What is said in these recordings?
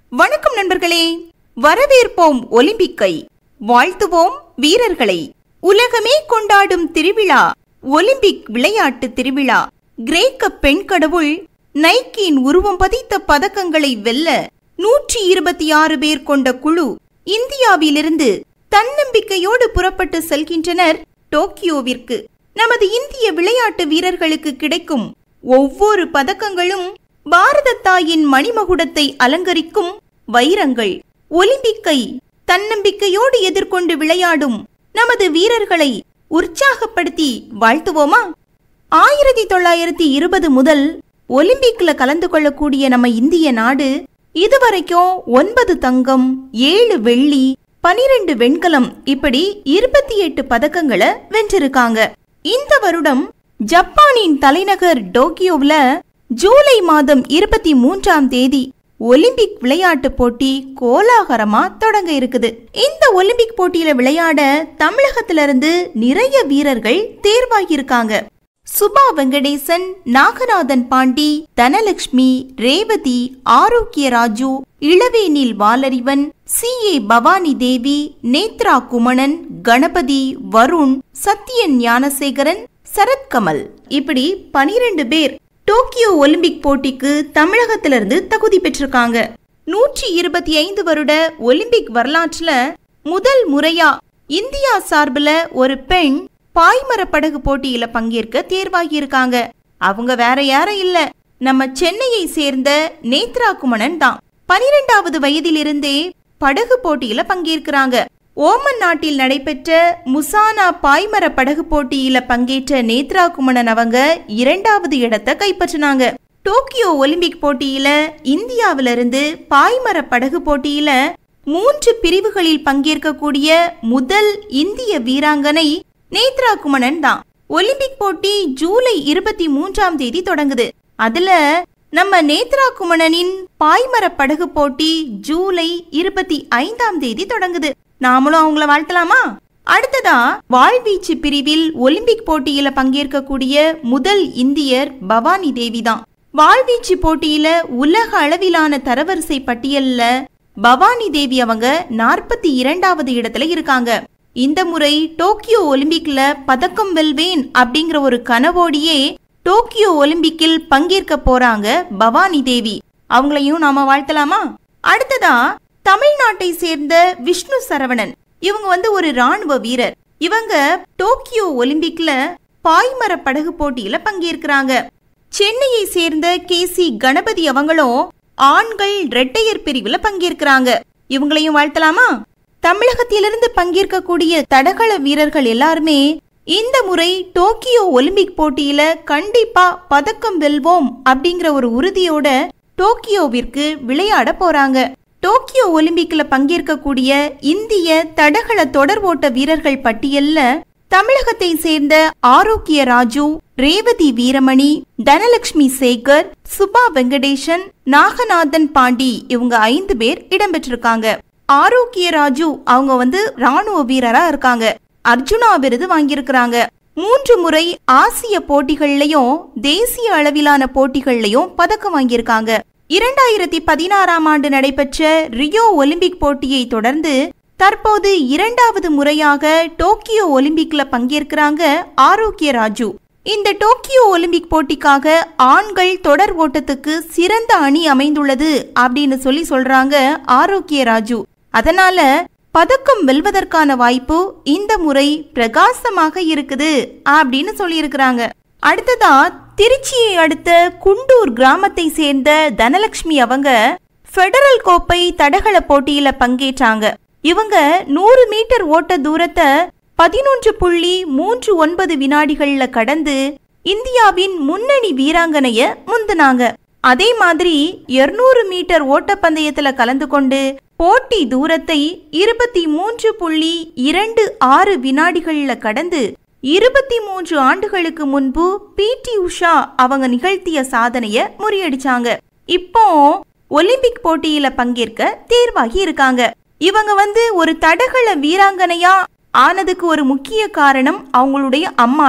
வணக்கம் நண்பர்களே வரவேற்போம் ஒலிம்பிக்கை வாழ்த்துவோம் வீரர்களை உலகமே கொண்டாடும் திருவிழா ஒலிம்பிக் விளையாட்டு திருவிழா கிரேக்க பெண் கடவுள் நைக்கின் உருவம் பதித்த பதக்கங்களை வெல்ல நூற்றி இருபத்தி ஆறு பேர் கொண்ட குழு இந்தியாவிலிருந்து தன்னம்பிக்கையோடு புறப்பட்டு செல்கின்றனர் டோக்கியோவிற்கு நமது இந்திய விளையாட்டு வீரர்களுக்கு கிடைக்கும் ஒவ்வொரு பதக்கங்களும் பாரத தாயின் மணிமகுடத்தை அலங்கரிக்கும் வைரங்கள் ஒலிம்பிக்கை தன்னம்பிக்கையோடு எதிர்கொண்டு விளையாடும் நமது வீரர்களை உற்சாகப்படுத்தி வாழ்த்துவோமா ஆயிரத்தி தொள்ளாயிரத்தி இருபது முதல் ஒலிம்பிக்ல கலந்து கொள்ளக்கூடிய நம்ம இந்திய நாடு இதுவரைக்கும் ஒன்பது தங்கம் ஏழு வெள்ளி பனிரெண்டு வெண்கலம் இப்படி இருபத்தி எட்டு பதக்கங்களை வென்றிருக்காங்க இந்த வருடம் ஜப்பானின் தலைநகர் டோக்கியோவுல ஜூலை மாதம் இருபத்தி மூன்றாம் தேதி ஒலிம்பிக் விளையாட்டு போட்டி கோலாகலமா தொடங்க இருக்குது இந்த ஒலிம்பிக் போட்டியில விளையாட தமிழகத்துல இருந்து நிறைய வீரர்கள் தேர்வாகியிருக்காங்க சுபா வெங்கடேசன் நாகநாதன் பாண்டி தனலட்சுமி ரேவதி ஆரோக்கிய ராஜு இளவேனில் வாலறிவன் சி ஏ பவானி தேவி நேத்ரா குமணன் கணபதி வருண் சத்யன் ஞானசேகரன் சரத்கமல் இப்படி பனிரெண்டு பேர் டோக்கியோ ஒலிம்பிக் போட்டிக்கு தமிழகத்திலிருந்து தகுதி பெற்றிருக்காங்க நூற்றி இருபத்தி ஐந்து வருட ஒலிம்பிக் வரலாற்றுல முதல் முறையா இந்தியா சார்பில் ஒரு பெண் பாய்மர படகு போட்டியில பங்கேற்க தேர்வாகி இருக்காங்க அவங்க வேற யாரும் இல்ல நம்ம சென்னையை சேர்ந்த நேத்ரா குமணன் தான் பனிரெண்டாவது வயதிலிருந்தே படகு போட்டியில பங்கேற்கிறாங்க ஓமன் நாட்டில் நடைபெற்ற முசானா பாய்மர படகு போட்டியில பங்கேற்ற நேத்ரா குமணன் அவங்க இரண்டாவது இடத்தை கைப்பற்றினாங்க டோக்கியோ ஒலிம்பிக் போட்டியில இந்தியாவில இருந்து பாய்மர படகு போட்டியில மூன்று பிரிவுகளில் பங்கேற்கக்கூடிய முதல் இந்திய வீராங்கனை நேத்ரா குமணன் தான் ஒலிம்பிக் போட்டி ஜூலை இருபத்தி மூன்றாம் தேதி தொடங்குது அதுல நம்ம நேத்ரா குமணனின் பாய்மர படகு போட்டி ஜூலை இருபத்தி ஐந்தாம் தேதி தொடங்குது நாமளும் அவங்கள வாழ்த்தலாமா அடுத்ததா வாழ்வீச்சு பிரிவில் ஒலிம்பிக் போட்டியில பங்கேற்கக்கூடிய முதல் இந்தியர் பவானி தேவி தான் வாழ்வீச்சு போட்டியில உலக அளவிலான தரவரிசை பட்டியல்ல பவானி தேவி அவங்க நாற்பத்தி இரண்டாவது இடத்துல இருக்காங்க இந்த முறை டோக்கியோ ஒலிம்பிக்ல பதக்கம் வெல்வேன் அப்படிங்கிற ஒரு கனவோடியே டோக்கியோ ஒலிம்பிக்கில் பங்கேற்க போறாங்க பவானி தேவி அவங்களையும் நாம வாழ்த்தலாமா அடுத்ததா தமிழ்நாட்டை சேர்ந்த விஷ்ணு சரவணன் இவங்க வந்து ஒரு ராணுவ வீரர் இவங்க டோக்கியோ ஒலிம்பிக்ல பாய்மர படகு போட்டியில பங்கேற்கிறாங்க சென்னையை சேர்ந்த கே சி கணபதி அவங்களும் ஆண்கள் இரட்டையர் பிரிவுல பங்கேற்கிறாங்க இவங்களையும் வாழ்த்தலாமா தமிழகத்திலிருந்து பங்கேற்கக்கூடிய தடகள வீரர்கள் எல்லாருமே இந்த முறை டோக்கியோ ஒலிம்பிக் போட்டியில கண்டிப்பா பதக்கம் வெல்வோம் அப்படிங்கிற ஒரு உறுதியோட டோக்கியோவிற்கு விளையாட போறாங்க டோக்கியோ ஒலிம்பிக்ல பங்கேற்கக்கூடிய இந்திய தடகள தொடர் ஓட்ட வீரர்கள் பட்டியல்ல தமிழகத்தை சேர்ந்த ஆரோக்கிய ராஜு ரேவதி வீரமணி தனலட்சுமி சேகர் சுபா வெங்கடேசன் நாகநாதன் பாண்டி இவங்க ஐந்து பேர் இடம்பெற்றிருக்காங்க ஆரோக்கிய ராஜு அவங்க வந்து ராணுவ வீரரா இருக்காங்க அர்ஜுனா விருது வாங்கியிருக்கிறாங்க மூன்று முறை ஆசிய போட்டிகள்லயும் தேசிய அளவிலான போட்டிகள்லயும் பதக்கம் வாங்கியிருக்காங்க இரண்டாயிரத்தி பதினாறாம் ஆண்டு நடைபெற்ற ரியோ ஒலிம்பிக் போட்டியை தொடர்ந்து தற்போது இரண்டாவது முறையாக டோக்கியோ ஒலிம்பிக்ல பங்கேற்கிறாங்க ஆரோக்கிய ராஜு இந்த டோக்கியோ ஒலிம்பிக் போட்டிக்காக ஆண்கள் தொடர் ஓட்டத்துக்கு சிறந்த அணி அமைந்துள்ளது அப்படின்னு சொல்லி சொல்றாங்க ஆரோக்கிய ராஜு அதனால பதக்கம் வெல்வதற்கான வாய்ப்பு இந்த முறை பிரகாசமாக இருக்குது அப்படின்னு சொல்லியிருக்கிறாங்க அடுத்ததா திருச்சியை அடுத்த குண்டூர் கிராமத்தை சேர்ந்த தனலட்சுமி அவங்க ஃபெடரல் கோப்பை தடகள போட்டியில பங்கேற்றாங்க இவங்க நூறு மீட்டர் ஓட்ட தூரத்தை பதினொன்று புள்ளி மூன்று ஒன்பது வினாடிகள்ல கடந்து இந்தியாவின் முன்னணி வீராங்கனைய முந்தினாங்க அதே மாதிரி 200 மீட்டர் ஓட்டப்பந்தயத்துல கலந்து கொண்டு போட்டி தூரத்தை இருபத்தி மூன்று புள்ளி இரண்டு ஆறு வினாடிகள்ல கடந்து இருபத்தி மூன்று ஆண்டுகளுக்கு முன்பு பிடி உஷா அவங்க நிகழ்த்திய சாதனைய முறியடிச்சாங்க இப்போ ஒலிம்பிக் போட்டியில பங்கேற்க தேர்வாகி இருக்காங்க இவங்க வந்து ஒரு தடகள வீராங்கனையா ஆனதுக்கு ஒரு முக்கிய காரணம் அவங்களுடைய அம்மா தான்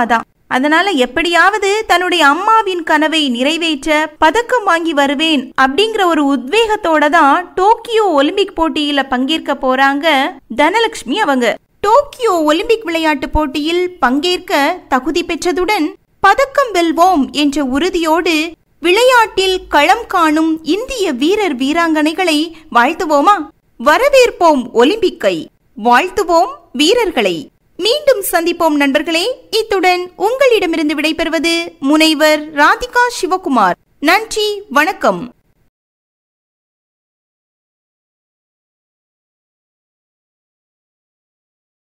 அதனால எப்படியாவது தன்னுடைய அம்மாவின் கனவை நிறைவேற்ற பதக்கம் வாங்கி வருவேன் அப்படிங்கிற ஒரு உத்வேகத்தோட தான் டோக்கியோ ஒலிம்பிக் போட்டியில பங்கேற்க போறாங்க தனலட்சுமி அவங்க டோக்கியோ ஒலிம்பிக் விளையாட்டு போட்டியில் பங்கேற்க தகுதி பெற்றதுடன் பதக்கம் வெல்வோம் என்ற உறுதியோடு விளையாட்டில் களம் காணும் இந்திய வீரர் வீராங்கனைகளை வாழ்த்துவோமா வரவேற்போம் ஒலிம்பிக்கை வாழ்த்துவோம் வீரர்களை மீண்டும் சந்திப்போம் நண்பர்களே இத்துடன் உங்களிடமிருந்து விடைபெறுவது முனைவர் ராதிகா சிவகுமார் நன்றி வணக்கம்